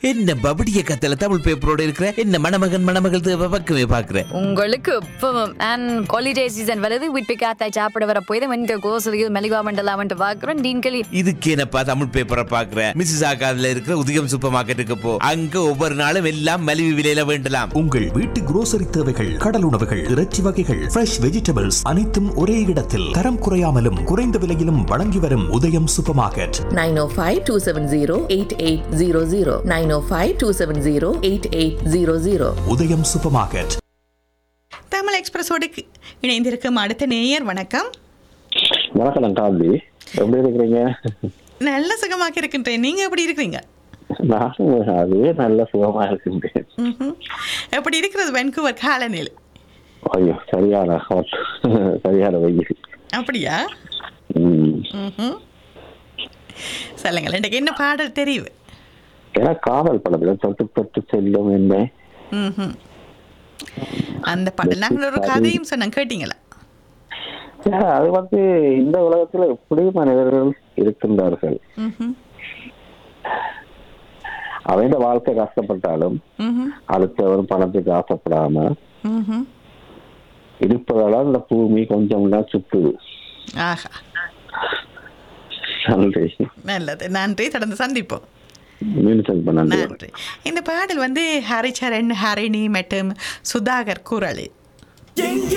என்ன பபடிய கத்தல தமிழ் பேப்பரோட இருக்கிற என்ன மணமகன் மணமகள் தேவை பக்கமே பாக்குறேன் உங்களுக்கு இப்பவும் அண்ட் ஹாலிடே சீசன் வருது வீட்டு காத்தாய் சாப்பிட வர போய் வந்து கோசலியில் மெலிவா மண்டலா வந்து பார்க்குறோம் டீன்களி இதுக்கு என்னப்பா தமிழ் பேப்பரை பாக்குறேன் மிஸ்ஸஸ் ஆகாதுல இருக்கிற உதயம் சூப்பர் மார்க்கெட்டுக்கு போ அங்க ஒவ்வொரு நாளும் எல்லாம் மலிவு விலையில வேண்டலாம் உங்கள் வீட்டு grocery தேவைகள் கடல் உணவுகள் இறைச்சி வகைகள் ஃப்ரெஷ் வெஜிடபிள்ஸ் அனைத்தும் ஒரே இடத்தில் தரம் குறையாமலும் குறைந்த விலையிலும் வழங்கி வரும் உதயம் சூப்பர் மார்க்கெட் 905 270 8800. 905 270 8800. உதயம் சூப்பர் மார்க்கெட் தமிழ் எக்ஸ்பிரஸோடு கி- இணைந்திருக்கும் அடுத்த நேயர் வணக்கம் வணக்கம் காந்தி எப்படி இருக்கிறீங்க நல்ல சுகமாக இருக்கின்றேன் நீங்க எப்படி இருக்கிறீங்க நானும் அதே நல்ல சுகமா இருக்கின்றேன் ம்ஹும். எப்படி இருக்கிறது வென்கூவர் காலநிலை ஐயோ சரியான hot. சரியான வெயில் அப்படியா ம். ம்ஹும். சொல்லுங்கள் எனக்கு என்ன பாடல் தெரியுது ஏன்னா காதல் படத்துல தொட்டு தொட்டு செல்லும் என்ன ம்ஹும். அந்த பாடல் நாங்கள் ஒரு கதையும் சொன்னோம் கேட்டீங்களா ஏன்னா, அது வந்து இந்த உலகத்துல எப்படி மனிதர்கள் இருக்கின்றார்கள் ம்ஹும். அவன் வாழ்க்கை கஷ்டப்பட்டாலும் ம்ஹும். அடுத்தவன் பணத்துக்கு ஆசைப்படாம ம்ஹும். இருப்பதால இந்த பூமி கொஞ்சம் தான் சுத்துது ஆஹா நன்றி நல்லது நன்றி தொடர்ந்து சந்திப்போம் மீண்டும் நன்றி நன்றி இந்த பாடல் வந்து ஹரிச்சரண் ஹரிணி மற்றும் சுதாகர் குரலில்